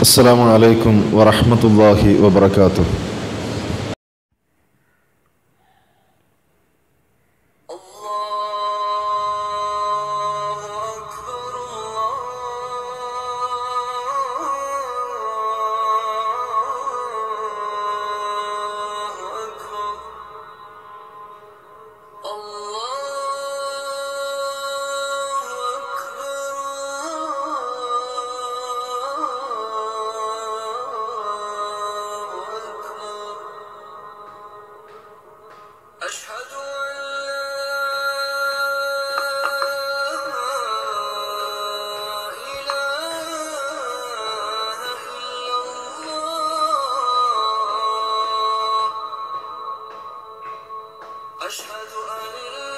السلام عليكم ورحمة الله وبركاته الله أكبر الله أكبر الله أكبر الله أكبر أشهد أن لا إله إلا الله أشهد أن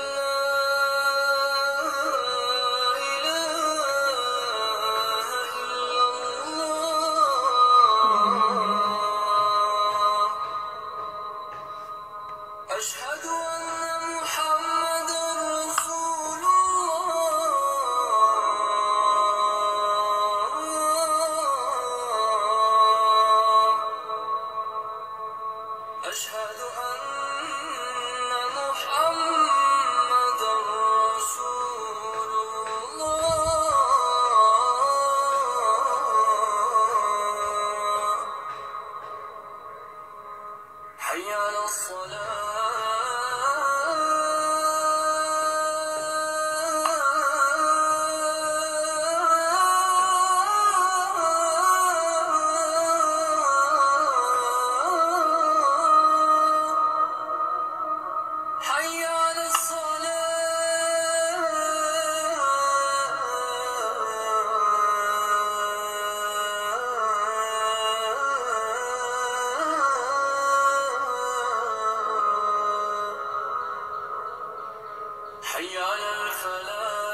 لا إله إلا الله أشهد أن محمدا رسول الله أشهد أن محمدا رسول الله حي على الصلاة حي على الصلاة حي على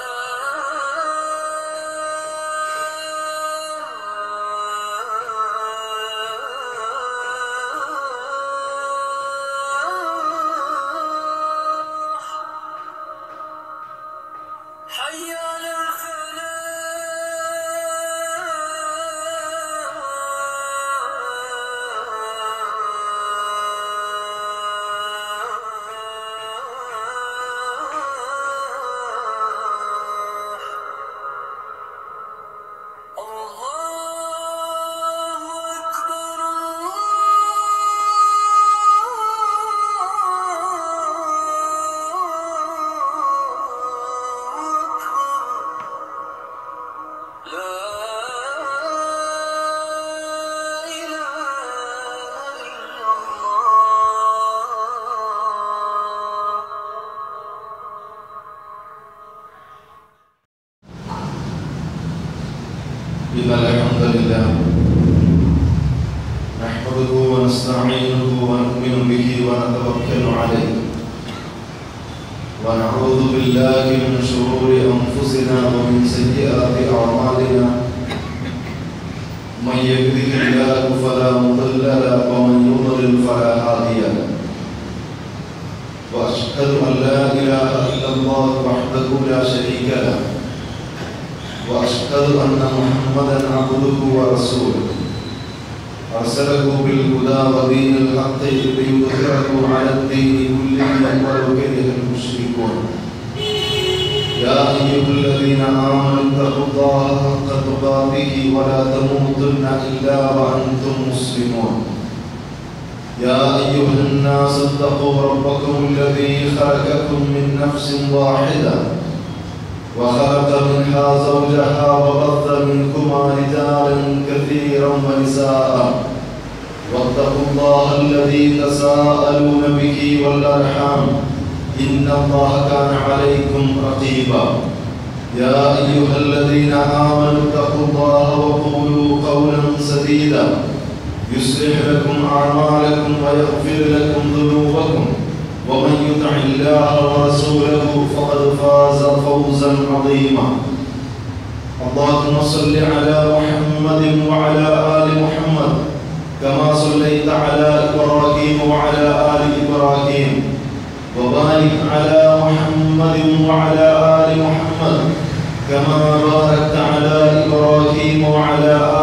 الفلاح حي على الفلاح الله أكبر الله أكبر لا إله إلا الله إن الحمد لله نحمده ونستعينه ونؤمن به ونتوكل عليه ونعوذ بالله من شرور أنفسنا ومن سيئات أعمالنا من يهده الله فلا مضل له ومن يضلل فلا هادي له وأشهد أن لا إله إلا الله وحده لا شريك له واشهد ان محمدا عبده ورسوله ارسله بالهدى ودين الحق ليظهره على الدين كله ولو كره المشركون يا ايها الذين امنوا اتقوا الله حق تقاته ولا تموتن الا وانتم مسلمون يا ايها الناس اتقوا ربكم الذي خلقكم من نفس واحده وخلق منها زوجها وبث منكما رجالا كثيرا ونساء واتقوا الله الذي تساءلون به والارحام ان الله كان عليكم رقيبا يا ايها الذين امنوا اتقوا الله وقولوا قولا سديدا يصلح لكم اعمالكم ويغفر لكم ذنوبكم ومن يطع الله ورسوله فقد فاز فوزا عظيما اللهم صل على محمد وعلى ال محمد كما صليت على ابراهيم وعلى ال ابراهيم وبارك على محمد وعلى ال محمد كما باركت على ابراهيم وعلى ال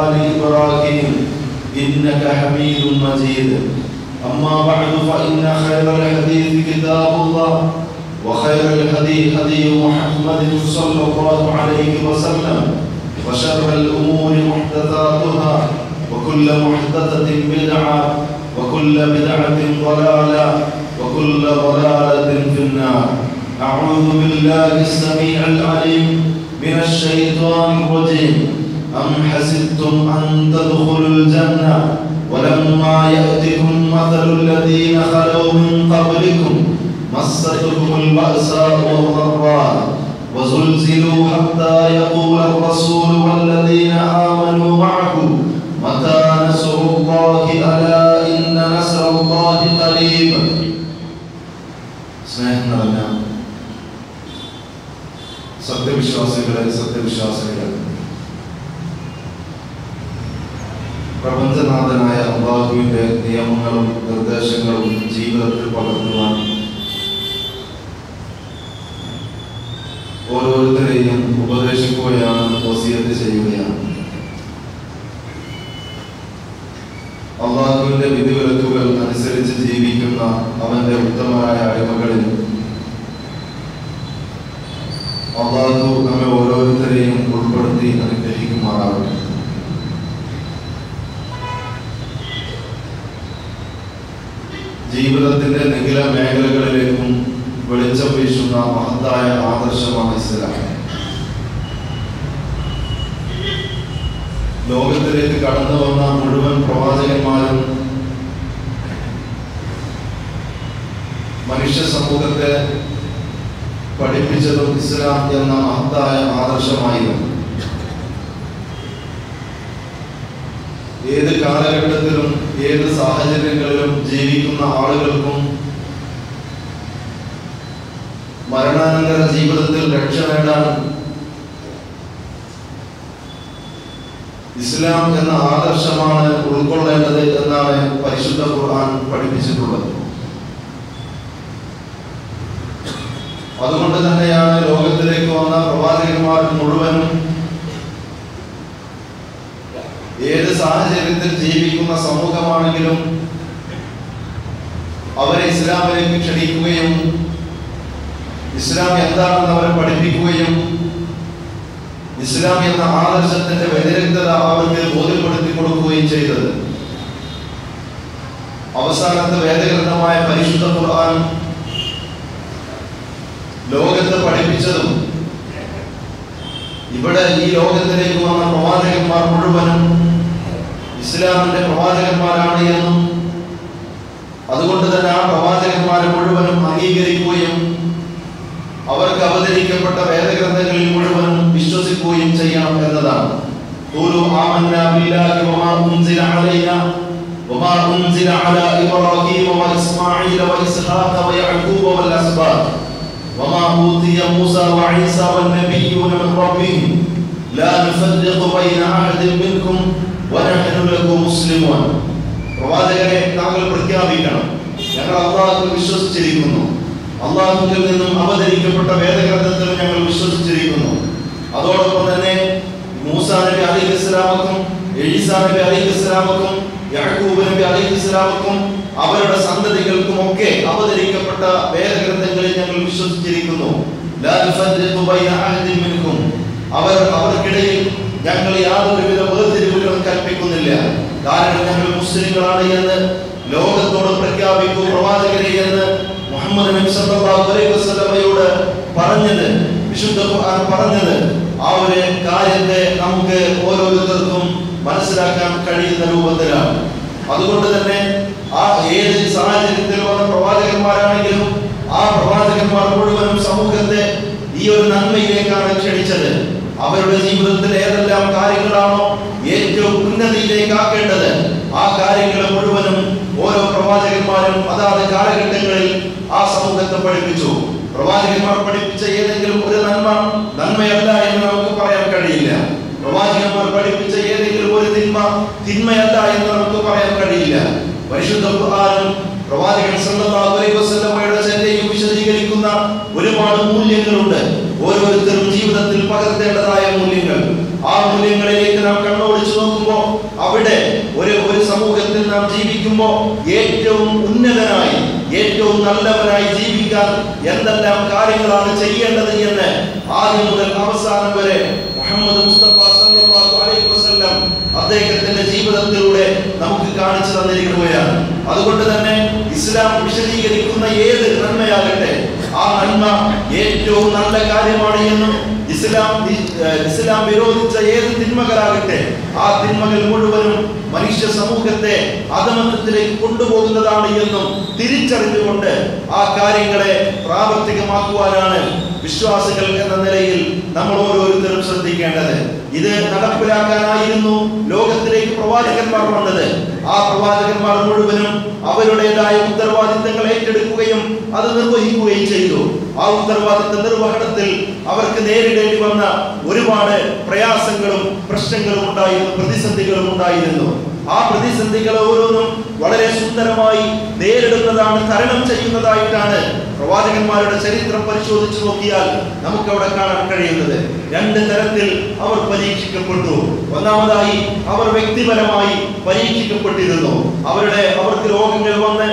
إبراهيم إنك حميد مجيد أما بعد فإن خير الحديث كتاب الله وخير الهدي هدي محمد صلى الله عليه وسلم وشر الأمور محدثاتها وكل محدثة بدعة وكل بدعة ضلالة وكل ضلالة في النار أعوذ بالله السميع العليم من الشيطان الرجيم أم حسبتم أن تدخلوا الجنة ولما يأتكم مثل الذين خلوا من قبلكم مستهم البأساء والضراء وزلزلوا حتى يقول الرسول والذين آمنوا معه متى نصر الله ألا إن نصر الله قريب സ്നേഹം നിറഞ്ഞ സത്യവിശ്വാസികളെ സത്യവിശ്വാസികളെ പ്രപഞ്ചനാഥനായ അള്ളാഹുവിന്റെ നിയമങ്ങളും നിർദ്ദേശങ്ങളും ജീവിതത്തിൽ പകർത്തുവാൻ ഓരോരുത്തരെയും ഉപദേശിക്കുകയാണ് വസിയത്ത് ചെയ്യുകയാണ് അള്ളാഹുവിന്റെ വിധിവിലക്കുകൾ അനുസരിച്ച് ജീവിക്കുന്ന അവന്റെ ഉത്തമരായ അടിമകളിൽ അള്ളാഹു നമ്മെ ഓരോരുത്തരെയും ഉൾപ്പെടുത്തി അനുഗ്രഹിക്കുമാറാവട്ടെ ജീവിതത്തിന്റെ നിഖില മേഖലകളിലേക്കും വെളിച്ചം വീശുന്ന മഹത്തായ ആദർശമാണ് ഇസ്ലാം ലോകത്തിലേക്ക് കടന്നു വന്ന മുഴുവൻ പ്രവാചകന്മാരും മനുഷ്യ സമൂഹത്തെ പഠിപ്പിച്ചതും ഇസ്ലാം എന്ന മഹത്തായ ആദർശമായിരുന്നു ഏത് കാലഘട്ടത്തിലും ഏത് സാഹചര്യങ്ങളിലും ജീവിക്കുന്ന ആളുകൾക്കും മരണാനന്തര ജീവിതത്തിൽ രക്ഷ നേടാൻ ഇസ്ലാം എന്ന ആദർശമാണ് ഉൾക്കൊള്ളേണ്ടത് എന്നാണ് പരിശുദ്ധ ഖുർആൻ പഠിപ്പിച്ചിട്ടുള്ളത് അതുകൊണ്ട് തന്നെയാണ് ലോകത്തിലേക്ക് വന്ന പ്രവാചകന്മാർ മുഴുവനും ഏത് സാഹചര്യത്തിൽ ജീവിക്കുന്ന സമൂഹമാണെങ്കിലും അവരെ ഇസ്ലാമിലേക്ക് ക്ഷണിക്കുകയും ഇസ്ലാം എന്താണെന്ന് അവരെ പഠിപ്പിക്കുകയും ഇസ്ലാം എന്ന ആദർശത്തിന്റെ വ്യതിരക്തത അവർക്ക് ബോധ്യപ്പെടുത്തി കൊടുക്കുകയും ചെയ്തത് അവസാനത്തെ വേദഗ്രന്ഥമായ പരിശുദ്ധ ഖുർആൻ ലോകത്ത് പഠിപ്പിച്ചതും ഇവിടെ ഈ ലോകത്തിലേക്ക് വന്ന പ്രവാചകന്മാർ മുഴുവനും ഇസ്ലാമിന്റെ പ്രവാചകന്മാരാണ് എന്നും അതുകൊണ്ട് തന്നെ ആ പ്രവാചകന്മാരെ മുഴുവനും അംഗീകരിക്കുകയും അവർക്ക് അവതരിക്കപ്പെട്ട വേദഗ്രന്ഥങ്ങളിൽ മുഴുവനും വിശ്വസിക്കുകയും ചെയ്യണം എന്നതാണ് قولوا آمنا بالله وما أنزل علينا وما أنزل على إبراهيم وإسماعيل وإسحاق ويعقوب والأسباط وما أوتي موسى وعيسى والنبيون من ربهم لا نفرق بين أحد منكم ونحن له مسلمون പ്രവാചകരെ താങ്കൾ പ്രഖ്യാപിക്കണം ഞങ്ങൾ അള്ളാഹുവിൽ വിശ്വസിച്ചിരിക്കുന്നു അള്ളാഹുവിൽ നിന്നും അവതരിക്കപ്പെട്ട വേദഗ്രന്ഥത്തിൽ ഞങ്ങൾ വിശ്വസിച്ചിരിക്കുന്നു അതോടൊപ്പം തന്നെ മൂസ നബി അലൈഹി ഇസ്ലാമക്കും എഴീസാ നബി അലൈഹി ഇസ്ലാമക്കും യാക്കൂബ് നബി അലൈഹി ഇസ്ലാമക്കും അവരുടെ സന്തതികൾക്കും ഒക്കെ അവതരിക്കപ്പെട്ട വേദഗ്രന്ഥങ്ങളിൽ ഞങ്ങൾ വിശ്വസിച്ചിരിക്കുന്നു ലാ നുഫദ്ദിഖു ബൈന അഹദിൻ മിൻകും അവർ അവർക്കിടയിൽ ഞങ്ങൾ യാതൊരുവിധ വേർതിരിവുകളും കൽപ്പിക്കുന്നില്ല കാരണം ഞങ്ങൾ മുസ്ലിങ്ങളാണ് എന്ന് ലോകത്തോട് പ്രഖ്യാപിക്കൂ പ്രവാചകരെ എന്ന് മുഹമ്മദ് നബി സല്ലല്ലാഹു അലൈഹി വസല്ലമയോട് പറഞ്ഞത് വിശുദ്ധ ഖുർആൻ പറഞ്ഞത് ആ ഒരു കാര്യത്തെ നമുക്ക് ഓരോരുത്തർക്കും മനസ്സിലാക്കാൻ കഴിയുന്ന രൂപത്തിലാണ് അതുകൊണ്ട് തന്നെ ആ ഏത് സാഹചര്യത്തിൽ വന്ന പ്രവാചകന്മാരാണെങ്കിലും ആ പ്രവാചകന്മാർ മുഴുവനും സമൂഹത്തെ ഈ ഒരു നന്മയിലേക്കാണ് ക്ഷണിച്ചത് അവരുടെ ജീവിതത്തിൽ ഏതെല്ലാം കാര്യങ്ങളാണോ ഏറ്റവും ഉന്നതിയിലേക്ക് ആക്കേണ്ടത് ആ കാര്യങ്ങൾ മുഴുവനും ഓരോ പ്രവാചകന്മാരും അതാത് കാലഘട്ടങ്ങളിൽ ആ സമൂഹത്തെ പഠിപ്പിച്ചു പ്രവാചകന്മാർ പഠിപ്പിച്ച ഏതെങ്കിലും ഒരു നന്മ നന്മയല്ല എന്ന് നമുക്ക് പറയാൻ കഴിയില്ല പ്രവാചകന്മാർ പഠിപ്പിച്ച ഏതെങ്കിലും ഒരു തിന്മ തിന്മയല്ല എന്ന് നമുക്ക് പറയാൻ കഴിയില്ല പരിശുദ്ധ ഖുർആനും പ്രവാചകൻ സല്ലല്ലാഹു അലൈഹി വസല്ലമയുടെ ചര്യയും വിശദീകരിക്കുന്ന ഒരുപാട് മൂല്യങ്ങളുണ്ട് ഓരോരുത്തരും ജീവിതത്തിൽ പകർത്തേണ്ടതായ മൂല്യങ്ങൾ ആ മൂല്യങ്ങളിലേക്ക് നാം കണ്ണോടിച്ചു നോക്കുമ്പോൾ ജീവിക്കുമ്പോൾ ഏറ്റവും ഉന്നതനായി ഏറ്റവും നല്ലവനായി ജീവിക്കാൻ എന്തെല്ലാം കാര്യങ്ങളാണ് ചെയ്യേണ്ടത് എന്ന് ആദ്യം മുതൽ അവസാനം വരെ മുഹമ്മദ് മുസ്തഫ സല്ലല്ലാഹു അലൈഹി വസല്ലം അദ്ദേഹത്തിന്റെ ജീവിതത്തിലൂടെ നമുക്ക് കാണിച്ചു തന്നിരിക്കുകയാണ് അതുകൊണ്ട് തന്നെ ഇസ്ലാം വിശദീകരിക്കുന്ന ഏത് നന്മയാകട്ടെ ആ നന്മ ഏറ്റവും നല്ല കാര്യമാണ് എന്നും ഇസ്ലാം ഏഹ് ഇസ്ലാം വിരോധിച്ച ഏത് തിന്മകളാകട്ടെ ആ തിന്മകൾ മുഴുവനും മനുഷ്യ സമൂഹത്തെ അധമത്വത്തിലേക്ക് കൊണ്ടുപോകുന്നതാണ് എന്നും തിരിച്ചറിഞ്ഞുകൊണ്ട് ആ കാര്യങ്ങളെ പ്രാവർത്തികമാക്കുവാനാണ് വിശ്വാസികൾ എന്ന നിലയിൽ നമ്മൾ ഓരോരുത്തരും ശ്രദ്ധിക്കേണ്ടത് ഇത് നടപ്പിലാക്കാനായിരുന്നു ലോകത്തിലേക്ക് പ്രവാചകന്മാർ വന്നത് ആ പ്രവാചകന്മാർ മുഴുവനും അവരുടേതായ ഉത്തരവാദിത്തങ്ങൾ ഏറ്റെടുക്കുകയും അത് നിർവഹിക്കുകയും ചെയ്തു ആ ഉത്തരവാദിത്ത നിർവഹണത്തിൽ അവർക്ക് നേരിടേണ്ടി വന്ന ഒരുപാട് പ്രയാസങ്ങളും പ്രശ്നങ്ങളും ഉണ്ടായിരുന്നു പ്രതിസന്ധികളും ഉണ്ടായിരുന്നു ആ പ്രതിസന്ധികൾ ഓരോന്നും വളരെ സുന്ദരമായി നേരിടുന്നതാണ് തരണം ചെയ്യുന്നതായിട്ടാണ് പ്രവാചകന്മാരുടെ ചരിത്രം പരിശോധിച്ചു നോക്കിയാൽ നമുക്ക് അവിടെ കാണാൻ കഴിയുന്നത് രണ്ട് തരത്തിൽ അവർ പരീക്ഷിക്കപ്പെട്ടു ഒന്നാമതായി അവർ വ്യക്തിപരമായി പരീക്ഷിക്കപ്പെട്ടിരുന്നു അവരുടെ അവർക്ക് രോഗങ്ങൾ വന്ന്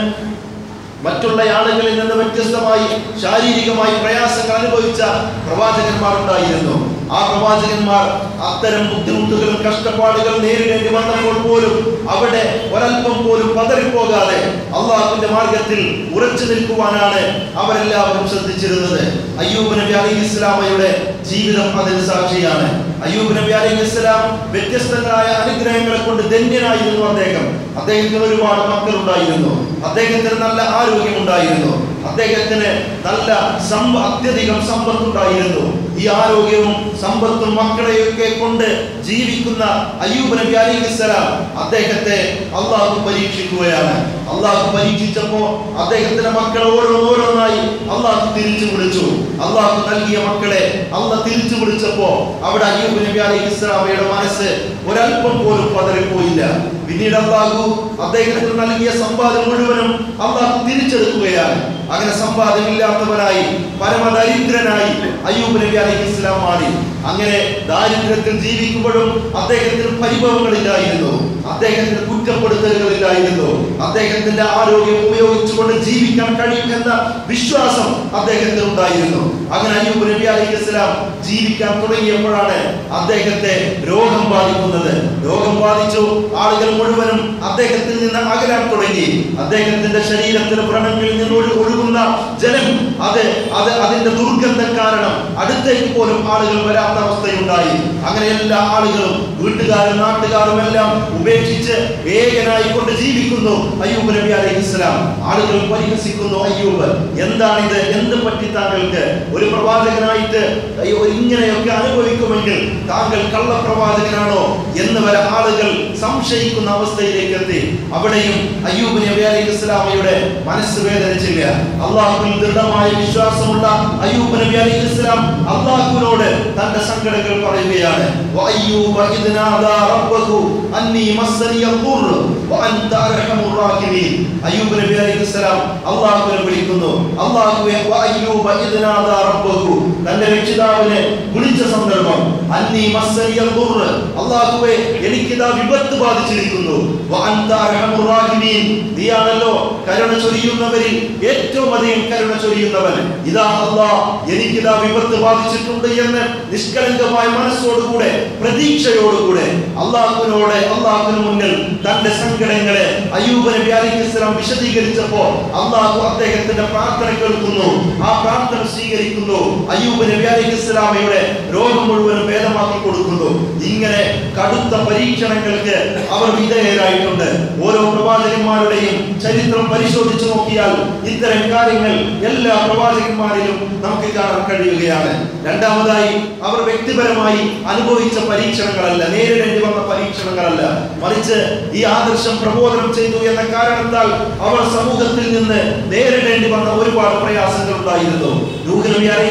മറ്റുള്ള ആളുകളിൽ നിന്ന് വ്യത്യസ്തമായി ശാരീരികമായി പ്രയാസങ്ങൾ അനുഭവിച്ച പ്രവാചകന്മാർ ഉണ്ടായിരുന്നു ആ പ്രവാചകന്മാർ അത്തരം ബുദ്ധിമുട്ടുകളും കഷ്ടപ്പാടുകൾ നേരിടേണ്ടി വന്നപ്പോൾ പോലും അവിടെ ഒരൽപ്പം പോലും പതറിപ്പോകാതെ അള്ളാഹുവിന്റെ മാർഗത്തിൽ ഉറച്ചു നിൽക്കുവാനാണ് അവരെല്ലാവരും ശ്രദ്ധിച്ചിരുന്നത് അയ്യൂബ് നബി അലൈഹി ഇസ്ലാമയുടെ ജീവിതം അതിന് സാക്ഷിയാണ് അയ്യൂബ് നബി അലൈഹി ഇസ്ലാം വ്യത്യസ്തങ്ങളായ അനുഗ്രഹങ്ങളെ കൊണ്ട് ധന്യനായിരുന്നു അദ്ദേഹം അദ്ദേഹത്തിന് ഒരുപാട് മക്കളുണ്ടായിരുന്നു അദ്ദേഹത്തിന് നല്ല ആരോഗ്യമുണ്ടായിരുന്നു അദ്ദേഹത്തിന് നല്ല സമ്പ അത്യധികം സമ്പത്തുണ്ടായിരുന്നു ഈ ആരോഗ്യവും സമ്പത്തും മക്കളെയൊക്കെ കൊണ്ട് ജീവിക്കുന്ന അയ്യൂബ് നബി അലിസ്സലാം അദ്ദേഹത്തെ അള്ളാഹു പരീക്ഷിക്കുകയാണ് അള്ളാഹു പരീക്ഷിച്ചപ്പോ അദ്ദേഹത്തിന്റെ മക്കളെ ഓരോന്നോരോന്നായി അള്ളാഹു തിരിച്ചു വിളിച്ചു അള്ളാഹു നൽകിയ മക്കളെ അള്ള തിരിച്ചു വിളിച്ചപ്പോ അവിടെ അയ്യൂബ് നബി അലൈഹി ഇസ്ലാമയുടെ മനസ്സ് ഒരല്പം പോലും പതറിപ്പോയില്ല പിന്നീട് അള്ളാഹു അദ്ദേഹത്തിന് നൽകിയ സമ്പാദ്യം മുഴുവനും അള്ളാഹു തിരിച്ചെടുക്കുകയാണ് അങ്ങനെ സമ്പാദ്യമില്ലാത്തവനായി പരമദരിദ്രനായി അയ്യൂബ് നബി അലൈഹി ഇസ്ലാം മാറി അങ്ങനെ ദാരിദ്ര്യത്തിൽ ജീവിക്കുമ്പോഴും അദ്ദേഹത്തിന് പരിഭവങ്ങളില്ലായിരുന്നു അദ്ദേഹത്തിന് കുറ്റപ്പെടുത്തലുകളില്ലായിരുന്നു അദ്ദേഹത്തിന്റെ ആരോഗ്യം ഉപയോഗിച്ചുകൊണ്ട് ജീവിക്കാൻ കഴിയും എന്ന വിശ്വാസം അദ്ദേഹത്തിന് ഉണ്ടായിരുന്നു അങ്ങനെ അയ്യൂബ് നബി അലൈഹി ഇസ്ലാം ജീവിക്കാൻ തുടങ്ങിയപ്പോഴാണ് അദ്ദേഹത്തെ രോഗം ബാധിക്കുന്നത് രോഗം ബാധിച്ചു ആളുകൾ മുഴുവനും അദ്ദേഹത്തിൽ നിന്ന് അകലാൻ തുടങ്ങി അദ്ദേഹത്തിന്റെ ശരീരത്തിന് വ്രണങ്ങളിൽ നിന്ന് ഒഴു- ഒഴുകുന്ന ജലം അത് അത് അതിന്റെ ദുർഗന്ധം കാരണം അടുത്തേക്ക് പോലും ആളുകൾ വരാത്ത അവസ്ഥയുണ്ടായി അങ്ങനെ എല്ലാ ആളുകളും വീട്ടുകാരും നാട്ടുകാരും എല്ലാം ഉപേക്ഷിച്ച് ഏകനായി കൊണ്ട് ജീവിക്കുന്നു അയ്യൂബ് നബി അലൈഹി ഇസ്ലാം ആളുകൾ പരിഹസിക്കുന്നു അയ്യൂബ് എന്താണിത് എന്ത് പറ്റി താങ്കൾക്ക് ഒരു പ്രവാചകനായിട്ട് അയ്യോ ഇങ്ങനെയൊക്കെ അനുഭവിക്കുമെങ്കിൽ താങ്കൾ കള്ളപ്രവാചകനാണോ എന്ന് വരെ ആളുകൾ സംശയിക്കുന്ന അവസ്ഥയിലേക്ക് എത്തി അവിടെയും അയ്യൂബ് നബി അലൈഹി ഇസ്ലാമയുടെ മനസ്സ് വേദനിച്ചില്ല അള്ളാഹുവിൽ ദൃഢമായ വിശ്വാസമുള്ള അയ്യൂബ് നബി അലൈഹി ഇസ്ലാം അള്ളാഹുവിനോട് തന്റെ സങ്കടങ്ങൾ പറയുകയാണ് വഅയ്യൂബ ഇദ് നാദാ റബ്ബഹു അന്നി മസ്സനിയ ഖുർ വഅൻത അർഹമുർ റാഹിമീൻ അയ്യൂബ് നബി അലൈഹി ഇസ്ലാം അള്ളാഹുവിനെ വിളിക്കുന്നു അള്ളാഹുവെ വഅയ്യൂബ ഇദ് നാദാ റബ്ബഹു തന്റെ രക്ഷിതാവിനെ വിളിച്ച സന്ദർഭം അന്നി മസ്സനിയ ഖുർ അള്ളാഹുവെ എനിക്കിതാ വിപത്ത് ബാധിച്ചിരിക്കുന്നു വഅൻത അർഹമുർ റാഹിമീൻ നീയാണല്ലോ കരുണ ചൊരിയുന്നവരിൽ ഏറ്റവും അധികം കരുണ ചൊരിയുന്നവൻ ഇതാ അള്ളാഹ് എനിക്കിതാ വിപത്ത് ബാധിച്ചിട്ടുണ്ട് എന്ന് നിഷ്കളങ്കമായ മനസ്സോടുകൂടെ പ്രതീക്ഷയോടുകൂടെ അള്ളാഹുവിനോട് അള്ളാഹുവിന് മുന്നിൽ തന്റെ സങ്കടങ്ങളെ അയ്യൂബ് നബി അലൈഹി ഇസ്ലാം വിശദീകരിച്ചപ്പോൾ അള്ളാഹു അദ്ദേഹത്തിന്റെ പ്രാർത്ഥന കേൾക്കുന്നു ആ പ്രാർത്ഥന സ്വീകരിക്കുന്നു അയ്യൂബ് നബി അലൈഹി ഇസ്ലാമയുടെ രോഗം മുഴുവനും ഭേദമാക്കി കൊടുക്കുന്നു ഇങ്ങനെ കടുത്ത പരീക്ഷണങ്ങൾക്ക് അവർ വിധേയരായിട്ടുണ്ട് ഓരോ പ്രവാചകന്മാരുടെയും ചരിത്രം പരിശോധിച്ചു നോക്കിയാൽ ഇത്തരം കാര്യങ്ങൾ എല്ലാ പ്രവാചകന്മാരിലും നമുക്ക് കാണാൻ കഴിയുകയാണ് രണ്ടാമതായി അവർ വ്യക്തിപരമായി അനുഭവിച്ച പരീക്ഷണങ്ങളല്ല നേരിടേണ്ടി വന്ന പരീക്ഷണങ്ങളല്ല മറിച്ച് ഈ ആദർശം പ്രബോധനം ചെയ്തു എന്ന കാരണത്താൽ അവർ സമൂഹത്തിൽ നിന്ന് നേരിടേണ്ടി വന്ന ഒരുപാട് പ്രയാസങ്ങൾ ഉണ്ടായിരുന്നു നൂഹ് നബി അലൈഹി ഇസ്ലാമയുടെ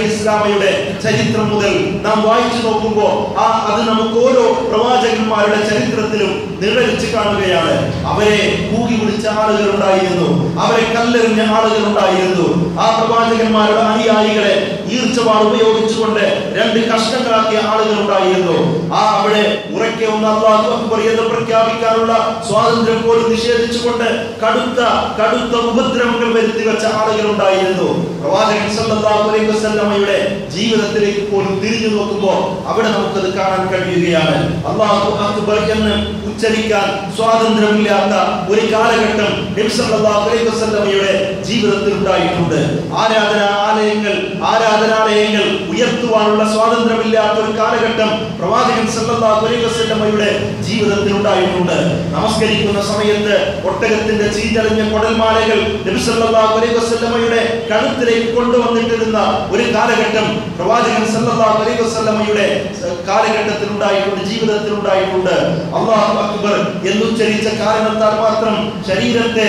വസല്ലമയുടെ ചരിത്രം മുതൽ നാം വായിച്ചു നോക്കുമ്പോൾ ആ അത് നമുക്ക് ഓരോ പ്രവാചകന്മാരുടെ ചരിത്രത്തിലും നിഴലിച്ച് കാണുകയാണ് അവരെ കൂകി വിളിച്ച ആളുകൾ ഉണ്ടായിരുന്നു അവരെ കല്ലെറിഞ്ഞ ആളുകൾ ഉണ്ടായിരുന്നു ആ പ്രവാചകന്മാരുടെ അനുയായികളെ ഈർച്ചവാൾ ഉപയോഗിച്ചുകൊണ്ട് രണ്ട് കഷ്ണങ്ങളാക്കിയ ആളുകൾ ഉണ്ടായിരുന്നു ആ അവിടെ ഉറക്കെ ഒന്ന് അള്ളാഹു അക്ബർ എന്ന് പ്രഖ്യാപിക്കാനുള്ള സ്വാതന്ത്ര്യം പോലും നിഷേധിച്ചുകൊണ്ട് കടുത്ത കടുത്ത ഉപദ്രവങ്ങൾ വരുത്തി വെച്ച ആളുകൾ ഉണ്ടായിരുന്നു പ്രവാചകൻ സല്ലല്ലാഹു അലൈഹി വസല്ലമയുടെ ജീവിതത്തിലേക്ക് പോലും തിരിഞ്ഞു നോക്കുമ്പോൾ അവിടെ നമുക്കത് കാണാൻ കഴിയുകയാണ് അള്ളാഹു അക്ബർ എന്ന് ഉച്ചരിക്കാൻ സ്വാതന്ത്ര്യമില്ലാത്ത ഒരു കാലഘട്ടം നബി സല്ലല്ലാഹു അലൈഹി വസല്ലമയുടെ ജീവിതത്തിൽ ഉണ്ടായിട്ടുണ്ട് ആരാധന ആലയങ്ങൾ ആരാധനാലയങ്ങൾ ഉയർത്തുവാനുള്ള സ്വാതന്ത്ര്യമില്ലാത്ത ഒരു കാലഘട്ടം പ്രവാചകൻ സല്ലല്ലാഹു അലൈഹി വസല്ലമയുടെ ജീവിതത്തിൽ ഉണ്ടായിട്ടുണ്ട് നമസ്കരിക്കുന്ന സമയത്ത് ഒട്ടകത്തിന്റെ ചീറ്റളിഞ്ഞ കൊടൽമാലകൾ നബി സല്ലല്ലാഹു അലൈഹി വസല്ലമയുടെ കഴുത്തിലേക്ക് കൊണ്ടുവന്നിട്ടിരുന്ന ഒരു കാലഘട്ടം പ്രവാചകൻ സല്ലല്ലാഹു അലൈഹി വസല്ലമയുടെ കാലഘട്ടത്തിൽ ഉണ്ടായിട്ടുണ്ട് ജീവിതത്തിൽ ഉണ്ടായിട്ടുണ്ട് അള്ളാഹു അക്ബർ എന്നുച്ചരിച്ച കാരണത്താൽ മാത്രം ശരീരത്തെ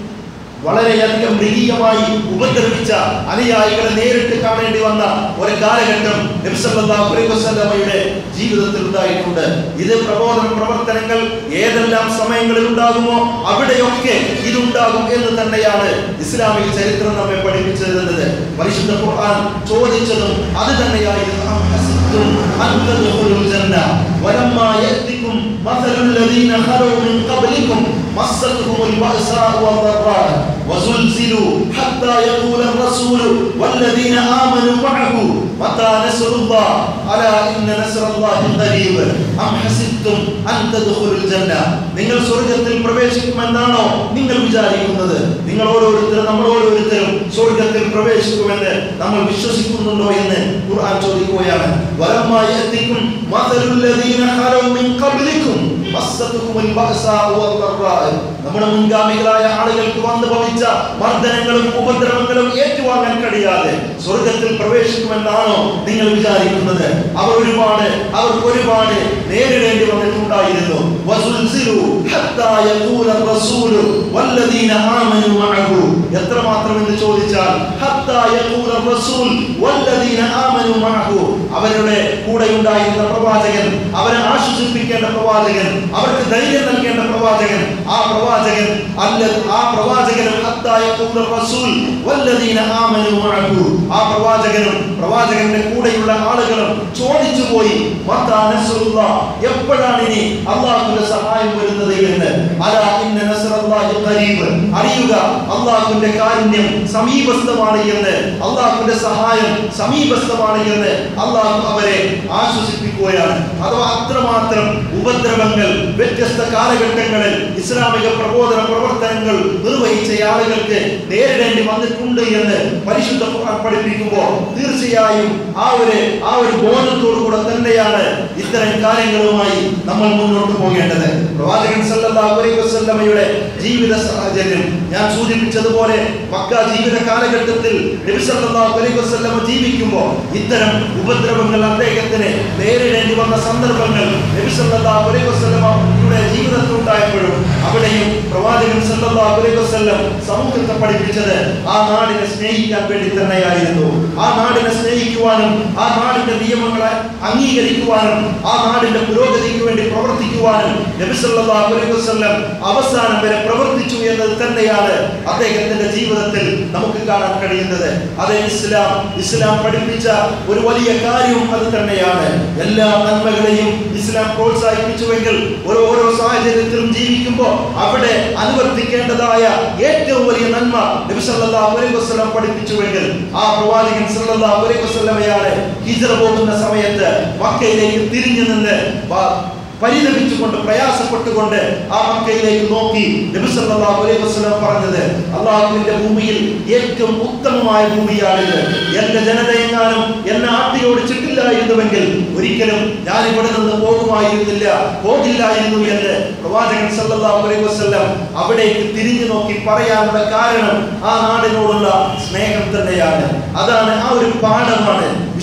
വളരെയധികം മൃഗീയമായി ഉപദ്രവിച്ച അനുയായികളെ നേരിട്ട് കാണേണ്ടി വന്ന ഒരു കാലഘട്ടം നബി സല്ലല്ലാഹു അലൈഹി വസല്ലമയുടെ ജീവിതത്തിൽ ഉണ്ടായിട്ടുണ്ട് ഇത് പ്രബോധന പ്രവർത്തനങ്ങൾ ഏതെല്ലാം സമയങ്ങളിൽ ഉണ്ടാകുമോ അവിടെയൊക്കെ ഇതുണ്ടാകും എന്ന് തന്നെയാണ് ഇസ്ലാമിക ചരിത്രം നമ്മെ പഠിപ്പിച്ചു തരുന്നത് പരിശുദ്ധ ഖുർആൻ ചോദിച്ചതും അത് തന്നെയായിരുന്നു അം ഹസിബ്തും അൻ തദ്ഖുലുൽ ജന്ന വലമ്മാ യഅതികും മസലുൽ ലദീന ഖലൂ മിൻ ഖബ്ലികും مستهم البأساء والضراء وزلزلوا حتى يقول الرسول والذين آمنوا معه متى نصر الله ألا إن نصر الله قريب أم حسبتم أن تدخلوا الجنة നിങ്ങൾ സ്വർഗത്തിൽ പ്രവേശിക്കുമെന്നാണോ നിങ്ങൾ വിചാരിക്കുന്നത് നിങ്ങൾ ഓരോരുത്തരും നമ്മൾ ഓരോരുത്തരും സ്വർഗത്തിൽ പ്രവേശിക്കുമെന്ന് നമ്മൾ വിശ്വസിക്കുന്നുണ്ടോ എന്ന് ഖുർആൻ ചോദിക്കുകയാണ് വലമ്മായി എത്തിക്കും മസലുല്ലദീന ഖലൂ മിൻ ഖബ്ലിക്കും മസ്സത്തുഹുമുൽ ബഅസാഉ വദ്ദറാഅ നമ്മുടെ മുൻഗാമികളായ ആളുകൾക്ക് വന്നു ഭവിച്ച മർദ്ദനങ്ങളും ഉപദ്രവങ്ങളും ഏറ്റുവാങ്ങാൻ കഴിയാതെ സ്വർഗത്തിൽ പ്രവേശിക്കുമെന്നാണോ നിങ്ങൾ വിചാരിക്കുന്നത് അവർ ഒരുപാട് അവർക്ക് ഒരുപാട് നേരിടേണ്ടി വന്നിട്ടുണ്ടായിരുന്നു വസുൽസിലു ഹത്താ യഖൂല റസൂലു വല്ലദീന ആമനു മഅഹു എത്രമാത്രം എന്ന് ചോദിച്ചാൽ ഹത്താ യഖൂല റസൂൽ വല്ലദീന ആമനു മഅഹു അവരുടെ കൂടെ ഉണ്ടായിരുന്ന പ്രവാചകൻ അവരെ ആശ്വസിപ്പിക്കേണ്ട പ്രവാചകൻ അവർക്ക് ധൈര്യം നൽകേണ്ട പ്രവാചകൻ ആ പ്രവാചകൻ അല്ല ആ പ്രവാചകനും ഹത്താ യഖൂല റസൂൽ വല്ലദീന ആമനു മഅഹു ആ പ്രവാചകനും പ്രവാചകന്റെ കൂടെയുള്ള ആളുകളും ചോദിച്ചു പോയി മത്താ നസ്റുല്ലാ എപ്പോഴാണ് ഇനി അള്ളാഹുവിന്റെ സഹായം വരുന്നത് എന്ന് അലാ ഇന്ന നസ്റല്ലാഹി ഖരീബ് അറിയുക അള്ളാഹുവിന്റെ കാരുണ്യം സമീപസ്ഥമാണ് എന്ന് അള്ളാഹുവിന്റെ സഹായം സമീപസ്ഥമാണ് എന്ന് അള്ളാഹു അവരെ ആശ്വസിപ്പിക്കുകയാണ് അഥവാ അത്രമാത്രം ഉപദ്രവങ്ങൾ വ്യത്യസ്ത കാലഘട്ടങ്ങളിൽ ഇസ്ലാമിക പ്രബോധന പ്രവർത്തനങ്ങൾ നിർവഹിച്ച ആളുകൾക്ക് നേരിടേണ്ടി വന്നിട്ടുണ്ട് എന്ന് പരിശുദ്ധ ഖുർആൻ പഠിപ്പിക്കുമ്പോൾ തീർച്ചയായും ആ ഒരു ആ ഒരു ബോധത്തോടു കൂടെ തന്നെയാണ് ഇത്തരം കാര്യങ്ങളുമായി നമ്മൾ മുന്നോട്ട് പോകേണ്ടത് പ്രവാചകൻ സല്ലല്ലാഹു അലൈഹി വസല്ലമയുടെ ജീവിത സാഹചര്യം ഞാൻ സൂചിപ്പിച്ചതുപോലെ മക്ക ജീവിത കാലഘട്ടത്തിൽ നബി സല്ലല്ലാഹു അലൈഹി വസല്ലമ ജീവിക്കുമ്പോൾ ഇത്തരം ഉപദ്രവങ്ങൾ അദ്ദേഹത്തിന് നേരിടേണ്ടി വന്ന സന്ദർഭങ്ങൾ നബി സല്ലല്ലാഹു അലൈഹി വസല്ലമയുടെ ജീവിതത്തിൽ ഉണ്ടായപ്പോഴും അവിടെയും പ്രവാചകൻ സല്ലല്ലാഹു അലൈഹി വസല്ലം സമൂഹത്തെ പഠിപ്പിച്ചത് ആ നാടിനെ സ്നേഹിക്കാൻ വേണ്ടി തന്നെയായിരുന്നു ആ നാടിനെ സ്നേഹിക്കുവാനും ആ നാടിന്റെ നിയമങ്ങളെ അംഗീകരിക്കുവാനും ആ നാടിന്റെ പുരോഗതിക്ക് വേണ്ടി പ്രവർത്തിക്കുവാനും നബി സല്ലല്ലാഹു അലൈഹി വസല്ലം അവസാനം വരെ പ്രവർത്തിച്ചു എന്നത് തന്നെയാണ് അദ്ദേഹത്തിന്റെ ജീവിതത്തിൽ നമുക്ക് കാണാൻ കഴിയുന്നത് അത് ഇസ്ലാം ഇസ്ലാം പഠിപ്പിച്ച ഒരു വലിയ കാര്യവും അത് തന്നെയാണ് എല്ലാ നന്മകളെയും ഇസ്ലാം പ്രോത്സാഹിപ്പിച്ചുവെങ്കിൽ ഓരോ ഓരോ സാഹചര്യത്തിലും ജീവിക്കുമ്പോൾ അവിടെ അനുവർത്തിക്കേണ്ടതായ ഏറ്റവും വലിയ നന്മ നബി സല്ലല്ലാഹു അലൈഹി വസല്ലം പഠിപ്പിച്ചുവെങ്കിൽ ആ പ്രവാചകൻ സല്ലല്ലാഹു അലൈഹി വസല്ലമയാണ് ഹിജ്റ പോകുന്ന സമയത്ത് മക്കയിലേക്ക് തിരിഞ്ഞു നിന്ന് വ- പരിതപിച്ചുകൊണ്ട് പ്രയാസപ്പെട്ടുകൊണ്ട് ആ മക്കയിലേക്ക് നോക്കി നബി സല്ലല്ലാഹു അലൈഹി വസല്ലം പറഞ്ഞത് അള്ളാഹുവിന്റെ ഭൂമിയിൽ ഏറ്റവും ഉത്തമമായ ഭൂമിയാണിത് എന്റെ ജനതയെങ്ങാനും എന്നെ ആട്ടിയോടിച്ചിട്ടില്ലായിരുന്നുവെങ്കിൽ ഒരിക്കലും ഞാൻ ഇവിടെ നിന്ന് പോകുമായിരുന്നില്ല പോകില്ലായിരുന്നു എന്ന് പ്രവാചകൻ സല്ലല്ലാഹു അലൈഹി വസല്ലം അവിടേക്ക് തിരിഞ്ഞു നോക്കി പറയാനുള്ള കാരണം ആ നാടിനോടുള്ള സ്നേഹം തന്നെയാണ് അതാണ് ആ ഒരു പാഠമാണ്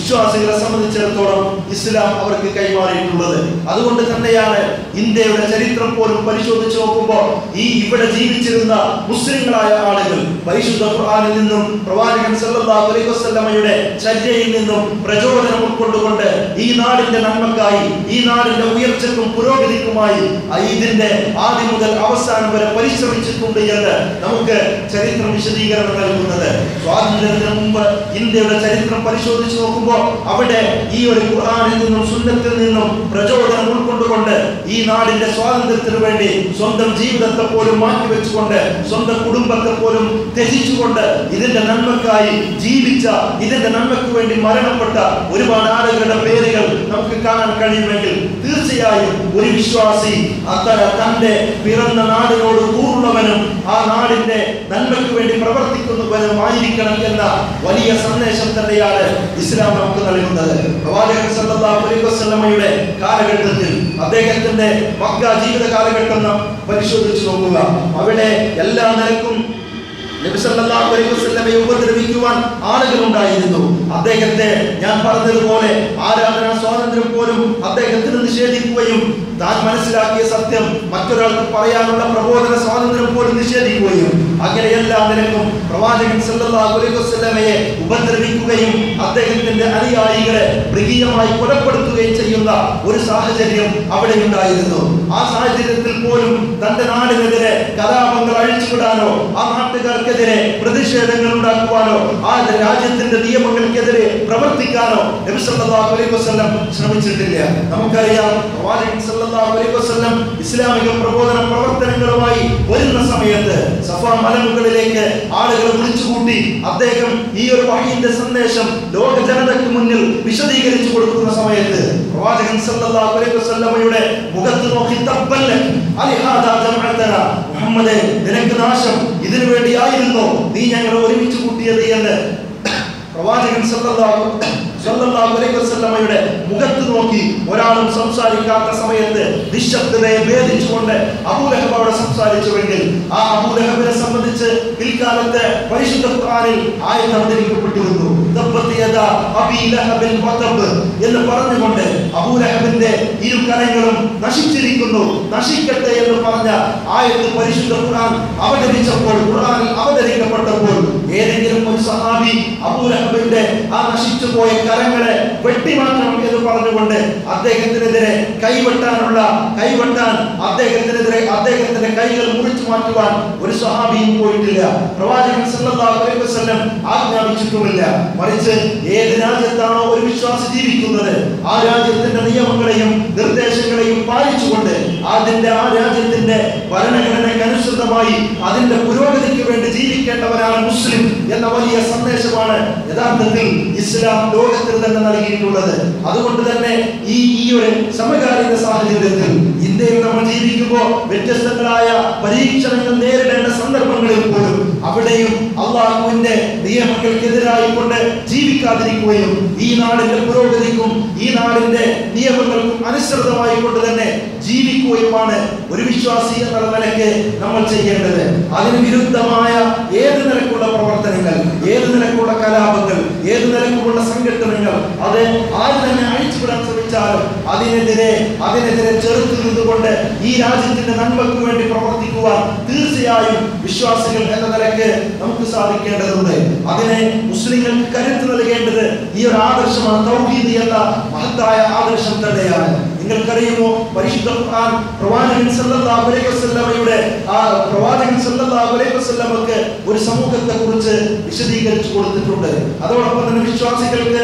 വിശ്വാസികളെ സംബന്ധിച്ചിടത്തോളം ഇസ്ലാം അവർക്ക് കൈമാറിയിട്ടുള്ളത് അതുകൊണ്ട് തന്നെയാണ് ഇന്ത്യയുടെ ചരിത്രം പോലും പരിശോധിച്ച് നോക്കുമ്പോൾ ഈ ഇവിടെ ജീവിച്ചിരുന്ന മുസ്ലിങ്ങളായ ആളുകൾ പരിശുദ്ധ ഖുർആനിൽ നിന്നും പ്രവാചകൻ സല്ലല്ലാഹു അലൈഹി വസല്ലമയുടെ ചര്യയിൽ നിന്നും പ്രചോദനം ഉൾക്കൊണ്ടുകൊണ്ട് ഈ നാടിന്റെ നന്മക്കായി ഈ നാടിന്റെ ഉയർച്ചക്കും പുരോഗതിക്കുമായി ഇതിന്റെ ആദ്യം മുതൽ അവസാനം വരെ പരിശ്രമിച്ചിട്ടുണ്ട് എന്ന് നമുക്ക് ചരിത്രം വിശദീകരണം നൽകുന്നത് സ്വാതന്ത്ര്യത്തിന് മുമ്പ് ഇന്ത്യയുടെ ചരിത്രം പരിശോധിച്ച് നോക്കുമ്പോൾ അവിടെ ഈ ഒരു ഖുർആനിൽ നിന്നും സുന്നത്തിൽ നിന്നും പ്രചോദനം ഉൾക്കൊണ്ടുകൊണ്ട് ഈ നാടിന്റെ സ്വാതന്ത്ര്യത്തിന് വേണ്ടി സ്വന്തം ജീവിതത്തെ പോലും മാറ്റിവെച്ചുകൊണ്ട് സ്വന്തം കുടുംബത്തെ പോലും ത്യജിച്ചുകൊണ്ട് ഇതിന്റെ നന്മക്കായി ജീവിച്ച ഇതിന്റെ നന്മയ്ക്ക് വേണ്ടി മരണപ്പെട്ട ഒരുപാട് ആളുകളുടെ പേരുകൾ നമുക്ക് കാണാൻ കഴിയുമെങ്കിൽ തീർച്ചയായും ഒരു വിശ്വാസി അത്തര തന്റെ പിറന്ന നാടിനോട് കൂറുള്ളവനും ആ നാടിന്റെ നന്മയ്ക്ക് വേണ്ടി പ്രവർത്തിക്കുന്നവനും ആയിരിക്കണം എന്ന വലിയ സന്ദേശം തന്നെയാണ് ഇസ്ലാം നമുക്ക് നൽകുന്നത് പ്രവാചകൻ സല്ലല്ലാഹു അലൈഹി വസല്ലമയുടെ കാലഘട്ടത്തിൽ അദ്ദേഹത്തിന്റെ മക്ക ജീവിത കാലഘട്ടം നാം പരിശോധിച്ചു നോക്കുക അവിടെ എല്ലാ നിലക്കും നബി സല്ലല്ലാഹു അലൈഹി വസല്ലമയെ ഉപദ്രവിക്കുവാൻ ആളുകൾ ഉണ്ടായിരുന്നു അദ്ദേഹത്തെ ഞാൻ പറഞ്ഞതുപോലെ ആരാധനാ സ്വാതന്ത്ര്യം പോലും അദ്ദേഹത്തിന് നിഷേധിക്കുകയും താൻ മനസ്സിലാക്കിയ സത്യം മറ്റൊരാൾക്ക് പറയാനുള്ള പ്രബോധന സ്വാതന്ത്ര്യം പോലും നിഷേധിക്കുകയും അങ്ങനെ എല്ലാ നിലക്കും പ്രവാചകൻ സല്ലല്ലാഹു അലൈഹി വസല്ലമയെ ഉപദ്രവിക്കുകയും അദ്ദേഹത്തിന്റെ അനുയായികളെ മൃഗീയമായി കൊലപ്പെടുത്തുകയും ചെയ്യുന്ന ഒരു സാഹചര്യം അവിടെ ഉണ്ടായിരുന്നു ആ സാഹചര്യത്തിൽ പോലും തന്റെ നാടിനെതിരെ കലാപങ്ങൾ അഴിച്ചുവിടാനോ ആ നാട്ടുകാർക്കെതിരെ പ്രതിഷേധങ്ങൾ ഉണ്ടാക്കുവാനോ ആ രാജ്യത്തിന്റെ നിയമങ്ങൾക്കെതിരെ പ്രവർത്തിക്കാനോ നബി സല്ലല്ലാഹു അലൈഹി വസല്ലം ശ്രമിച്ചിട്ടില്ല നമുക്കറിയാം പ്രവാചകൻ സല്ലല്ലാഹു അലൈഹി വസല്ലം ഇസ്ലാമിക പ്രബോധന പ്രവർത്തനങ്ങളുമായി വരുന്ന സമയത്ത് സഫാ മലമുകളിലേക്ക് ആളുകളെ വിളിച്ചുകൂട്ടി അദ്ദേഹം ഈ ഒരു വഹിന്റെ സന്ദേശം ലോക ജനതയ്ക്ക് മുന്നിൽ വിശദീകരിച്ചു കൊടുക്കുന്ന സമയത്ത് പ്രവാചകൻ സല്ലല്ലാഹു അലൈഹി വസല്ലമയുടെ മുഖത്ത് നോക്കി തബ്ബല്ല അലിഹാദാ ജമഅതന മുഹമ്മദേ നിനക്ക് നാശം ഇതിനു വേണ്ടിയായിരുന്നു നീ ഞങ്ങളെ ഒരുമിച്ച് കൂട്ടിയത് എന്ന് പ്രവാചകൻ സല്ലല്ലാഹു സല്ലല്ലാഹു അലൈഹി വസല്ലമയുടെ മുഖത്ത് നോക്കി ഒരാളും സംസാരിക്കാത്ത സമയത്ത് നിശബ്ദതയെ ഭേദിച്ചുകൊണ്ട് അബൂലഹബ് അവിടെ സംസാരിച്ചുവെങ്കിൽ ആ അബൂലഹബിനെ സംബന്ധിച്ച് പിൽക്കാലത്ത് പരിശുദ്ധ ഖുർആനിൽ ആയത്ത് അവതരിക്കപ്പെട്ടിരുന്നു തബ്ബത്ത് യദാ അബീ ലഹബിൻ വതബ് എന്ന് പറഞ്ഞുകൊണ്ട് അബൂലഹബിന്റെ ഇരു കരങ്ങളും നശിച്ചിരിക്കുന്നു നശിക്കട്ടെ എന്ന് പറഞ്ഞ ആയത്ത് പരിശുദ്ധ ഖുർആൻ അവതരിച്ചപ്പോൾ ഖുർആനിൽ അവതരിക്കപ്പെട്ടപ്പോൾ ഏതെങ്കിലും ഒരു സഹാബി അബൂലഹബിന്റെ ആ നശിച്ചു പോയ കരങ്ങളെ വെട്ടിമാറ്റണം എന്ന് പറഞ്ഞുകൊണ്ട് അദ്ദേഹത്തിനെതിരെ കൈവെട്ടാനുള്ള കൈവെട്ടാൻ അദ്ദേഹത്തിനെതിരെ അദ്ദേഹത്തിന്റെ കൈകൾ മുറിച്ചു മാറ്റുവാൻ ഒരു സഹാബിയും പോയിട്ടില്ല പ്രവാചകൻ സല്ലല്ലാഹു അലൈഹി വസല്ലം ആജ്ഞാപിച്ചിട്ടുമില്ല മറിച്ച് ഏത് രാജ്യത്താണോ ഒരു വിശ്വാസി ജീവിക്കുന്നത് ആ രാജ്യത്തിന്റെ നിയമങ്ങളെയും നിർദ്ദേശങ്ങളെയും പാലിച്ചുകൊണ്ട് അതിന്റെ ആ രാജ്യത്തിന്റെ ഭരണഘടനയ്ക്ക് അനുസൃതമായി അതിന്റെ പുരോഗതിക്ക് വേണ്ടി ജീവിക്കേണ്ടവരാണ് മുസ്ലിം എന്ന വലിയ സന്ദേശമാണ് യഥാർത്ഥത്തിൽ ഇസ്ലാം ലോകത്തിന് തന്നെ നൽകിയിട്ടുള്ളത് അതുകൊണ്ട് തന്നെ ഈ ഈ ഒരു സമകാലിക സാഹചര്യത്തിൽ ഇന്ത്യയിൽ നമ്മൾ ജീവിക്കുമ്പോൾ വ്യത്യസ്തങ്ങളായ പരീക്ഷണങ്ങൾ നേരിടേണ്ട സന്ദർഭങ്ങളിൽ പോലും അവിടെയും അള്ളാഹുവിന്റെ നിയമങ്ങൾക്കെതിരായി കൊണ്ട് ജീവിക്കാതിരിക്കുകയും ഈ നാടിന്റെ പുരോഗതിക്കും ഈ നാടിന്റെ നിയമങ്ങൾക്കും അനുസൃതമായി കൊണ്ട് തന്നെ ജീവിക്കുകയുമാണ് ഒരു വിശ്വാസി എന്നുള്ള നിലയ്ക്ക് നമ്മൾ ചെയ്യേണ്ടത് അതിന് വിരുദ്ധമായ ഏത് നിലക്കുള്ള പ്രവർത്തനങ്ങൾ ഏത് നിലക്കുള്ള കലാപങ്ങൾ ഏത് നിലക്കുള്ള സംഘടനകൾ അത് ആര് തന്നെ അഴിച്ചുവിടാൻ ശ്രമിച്ചാലും അതിനെതിരെ അതിനെതിരെ ചെറുത്തു നിന്നുകൊണ്ട് ഈ രാജ്യത്തിന്റെ നന്മയ്ക്ക് വേണ്ടി പ്രവർത്തിക്കുവാൻ തീർച്ചയായും വിശ്വാസികൾ എന്ന നിലയ്ക്ക് നമുക്ക് സാധിക്കേണ്ടതുണ്ട് അതിനെ മുസ്ലിങ്ങൾക്ക് കരുത്ത് നൽകേണ്ടത് ഈ ഒരു ആദർശമാണ് തൗഹീദ് എന്ന മഹത്തായ ആദർശം തന്നെയാണ് നിങ്ങൾക്കറിയുമോ പരിശുദ്ധ ഖുർആൻ പ്രവാചകൻ സല്ലല്ലാഹു അലൈഹി വസല്ലമയുടെ ആ പ്രവാചകൻ സല്ലല്ലാഹു അലൈഹി വസല്ലമക്ക് ഒരു സമൂഹത്തെ കുറിച്ച് വിശദീകരിച്ചു കൊടുത്തിട്ടുണ്ട് അതോടൊപ്പം തന്നെ വിശ്വാസികൾക്ക്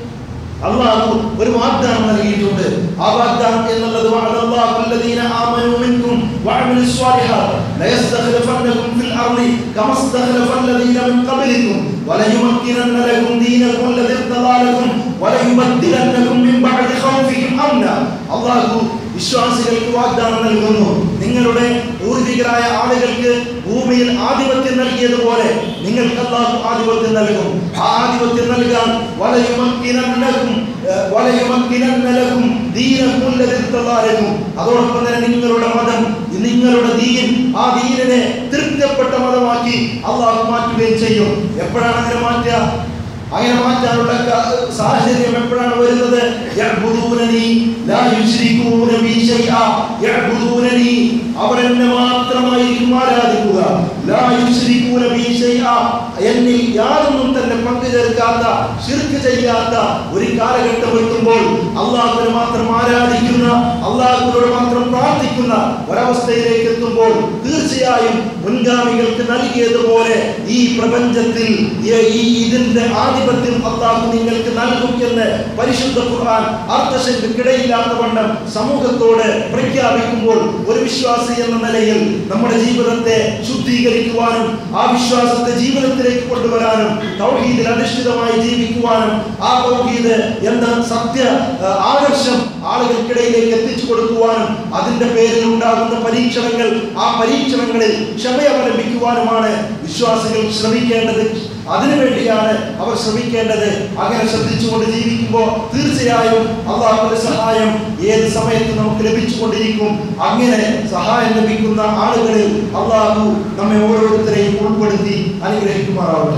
അള്ളാഹു ഒരു വാഗ്ദാനം നൽകിയിട്ടുണ്ട് ആ വാഗ്ദാനം എന്നുള്ളത് വഅദല്ലാഹു അല്ലദീന ആമനൂ മിൻകും വഅമിലു സ്വാലിഹാത്ത് ലയസ്തഖ്ലഫന്നകും ഫിൽ അർളി കമ ഇസ്തഖ്ലഫ അല്ലദീന മിൻ ഖബ്ലികും വലയുമക്കിനന്ന ലക്കും ദീനകും അല്ലദീ ഇർതദാ ലക്കും വലയുബദ്ദിലന്നകും മിൻ ബഅദി ഖൗഫിഹിം അംന അള്ളാഹു വിശ്വാസികൾക്ക് വാഗ്ദാനം നൽകുന്നു നിങ്ങളുടെ പൂർവികരായ ആളുകൾക്ക് ഭൂമിയിൽ ആധിപത്യം നൽകിയതുപോലെ നിങ്ങൾക്ക് അള്ളാഹു ആധിപത്യം നൽകും ആ ആധിപത്യം നൽകാൻ വലയുമക്കിനന്നകും ഏഹ്, വലയുമക്കിനന്നലകും ദീനകും അല്ലദീ ഇർതദാ ലക്കും അതോടൊപ്പം തന്നെ നിങ്ങളുടെ മതം നിങ്ങളുടെ ദീൻ ആ ദീനിനെ തൃപ്തിപ്പെട്ട മതമാക്കി അള്ളാഹു മാറ്റുകയും ചെയ്യും എപ്പോഴാണ് അങ്ങനെ മാറ്റുക അങ്ങനെ മാറ്റാനുള്ള ക- സാഹചര്യം എപ്പോഴാണ് വരുന്നത് യഅ്ബുദൂനനി ലാ യുശ്രികൂന ബി ശൈഅ യഅ്ബുദൂനനി അവർ എന്നെ മാത്രമായിരിക്കും ആരാധിക്കുക ലാ യുശ്രികൂന ബി ശൈഅ എന്നിൽ യാതൊന്നും തന്നെ പങ്കു ചേർക്കാത്ത ശിർക്ക് ചെയ്യാത്ത ഒരു കാലഘട്ടം എത്തുമ്പോൾ അള്ളാഹുവിനെ മാത്രം ആരാധിക്കുന്ന അള്ളാഹുവിനോട് മാത്രം പ്രാർത്ഥിക്കുന്ന ഒരവസ്ഥയിലേക്ക് എത്തുമ്പോൾ തീർച്ചയായും മുൻഗാമികൾക്ക് നൽകിയതുപോലെ ഈ പ്രപഞ്ചത്തിൽ ഈ- ഈ ഇതിന്റെ ആധിപത്യം അള്ളാഹു നിങ്ങൾക്ക് നൽകും എന്ന് പരിശുദ്ധ ഖുർആൻ അർത്ഥശങ്കക്കിടയില്ലാത്ത വണ്ണം സമൂഹത്തോട് പ്രഖ്യാപിക്കുമ്പോൾ ഒരു വിശ്വാസി എന്ന നിലയിൽ നമ്മുടെ ജീവിതത്തെ ശുദ്ധീകരിക്കുവാനും ആ വിശ്വാസത്തെ ജീവിതത്തിലേക്ക് കൊണ്ടുവരാനും തൗഹീദിൽ അധിഷ്ഠിതമായി ജീവിക്കുവാനും ആ തൗഹീദ് എന്ന സത്യ ആ, ആദർശം ആളുകൾക്കിടയിലേക്ക് എത്തിച്ചു കൊടുക്കുവാനും അതിന്റെ പേരിൽ ഉണ്ടാകുന്ന പരീക്ഷണങ്ങൾ ആ പരീക്ഷണങ്ങളിൽ ക്ഷമയവലംബിക്കുവാനുമാണ് വിശ്വാസികൾ ശ്രമിക്കേണ്ടത് അതിനുവേണ്ടിയാണ് അവർ ശ്രമിക്കേണ്ടത് അങ്ങനെ ശ്രദ്ധിച്ചുകൊണ്ട് ജീവിക്കുമ്പോൾ തീർച്ചയായും അള്ളാഹുവിന്റെ സഹായം ഏത് സമയത്ത് നമുക്ക് ലഭിച്ചുകൊണ്ടിരിക്കും അങ്ങനെ സഹായം ലഭിക്കുന്ന ആളുകളിൽ അള്ളാഹു നമ്മെ ഓരോരുത്തരെയും ഉൾപ്പെടുത്തി അനുഗ്രഹിക്കുമാറാവട്ടെ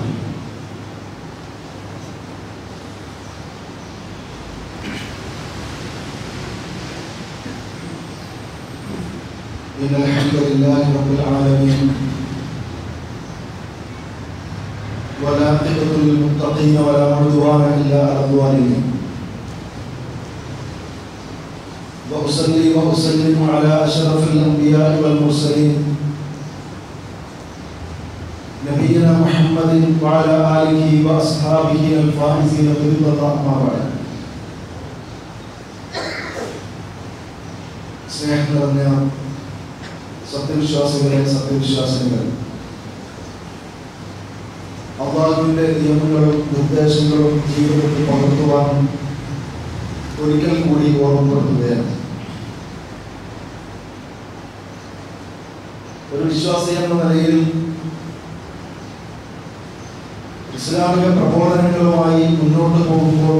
إن الحمد لله رب العالمين ولا عقبة للمتقين ولا عدوان إلا على الظالمين وأصلي وأسلم على أشرف الأنبياء والمرسلين نبينا محمد وعلى آله وأصحابه الفائزين برضا الله أما بعد സ്നേഹം നിറഞ്ഞ സത്യവിശ്വാസികളെ സത്യവിശ്വാസികളെ അള്ളാഹുവിന്റെ നിയമങ്ങളും നിർദ്ദേശങ്ങളും ജീവിതത്തിൽ പകർത്തുവാനും ഒരിക്കൽ കൂടി ഓർമ്മപ്പെടുത്തുകയാണ് ഒരു വിശ്വാസി എന്ന നിലയിൽ ഇസ്ലാമിക പ്രബോധനങ്ങളുമായി മുന്നോട്ട് പോകുമ്പോൾ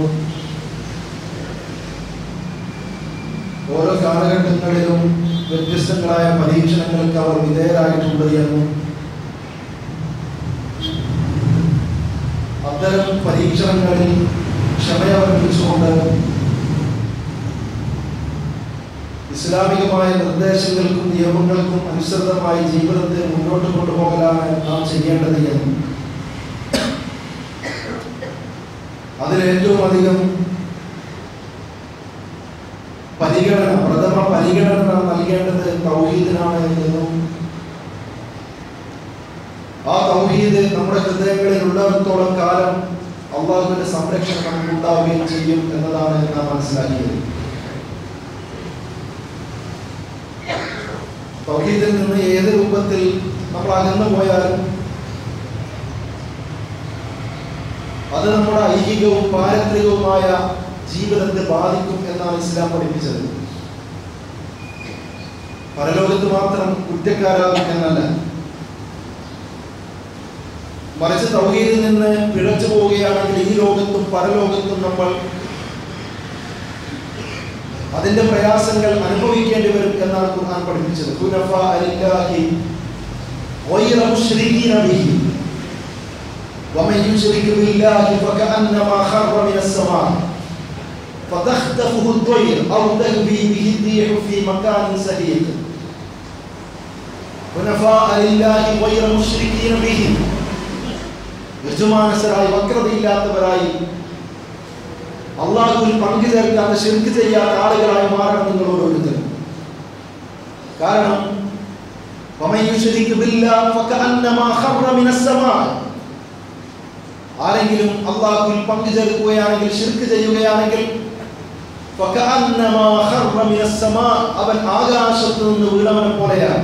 ഓരോ കാലഘട്ടങ്ങളിലും വ്യത്യസ്തങ്ങളായ പരീക്ഷണങ്ങൾക്ക് അവർ വിധേയരായിട്ടുണ്ട് എന്നും അത്തരം പരീക്ഷണങ്ങളിൽ ക്ഷമയവലംബിച്ചുകൊണ്ട് ഇസ്ലാമികമായ നിർദ്ദേശങ്ങൾക്കും നിയമങ്ങൾക്കും അനുസൃതമായി ജീവിതത്തെ മുന്നോട്ട് കൊണ്ടുപോകലാണ് നാം ചെയ്യേണ്ടത് എന്നും അതിലേറ്റവും അധികം പരിഗണന പ്രഥമ പരിഗണന നാം നൽകേണ്ടത് തൗഹീദിനാണ് എന്നും ആ തൗഹീദ് നമ്മുടെ ഹൃദയങ്ങളിൽ ഉള്ളിടത്തോളം കാലം അള്ളാഹുവിന്റെ സംരക്ഷണം നമുക്ക് ഉണ്ടാവുകയും ചെയ്യും എന്നതാണ് നാം മനസ്സിലാക്കിയത് തൗഹീദിൽ നിന്ന് ഏത് രൂപത്തിൽ നമ്മൾ അകന്നു പോയാലും അത് നമ്മുടെ ഐഹികവും പാരത്രികവുമായ ജീവിതത്തെ ബാധിക്കും എന്നാണ് ഇസ്ലാം പഠിപ്പിച്ചത് പരലോകത്ത് മാത്രം കുറ്റക്കാരാകും എന്നല്ല മറിച്ച് തൗഹീദിൽ നിന്ന് പിഴച്ചു പോവുകയാണെങ്കിൽ ഈ ലോകത്തും പരലോകത്തും നമ്മൾ അതിന്റെ പ്രയാസങ്ങൾ അനുഭവിക്കേണ്ടി വരും എന്നാണ് ഖുർആൻ പഠിപ്പിച്ചത് ഖുനഫ അലില്ലാഹി ഗൈറ മുശ്രികീന ബിഹി ومن يشرك بالله فكأنما خر من السماء فتخطفه الطير أو تهوي به الريح في مكان سهيق حنفاء لله غير مشركين به യജമാനസരായി വക്രതയില്ലാത്തവരായി അള്ളാഹുവിൽ പങ്കു ചേർക്കാത്ത ശിർക്ക് ചെയ്യാത്ത ആളുകളായി മാറണം നിങ്ങൾ ഓരോരുത്തരും കാരണം ومن يشرك بالله فكأنما خر من السماء ആരെങ്കിലും അള്ളാഹുവിൽ പങ്കു ചേർക്കുകയാണെങ്കിൽ ഷിർക്ക് ചെയ്യുകയാണെങ്കിൽ فكأنما خر من السماء അവൻ ആകാശത്ത് നിന്ന് വീണവനെ പോലെയാണ്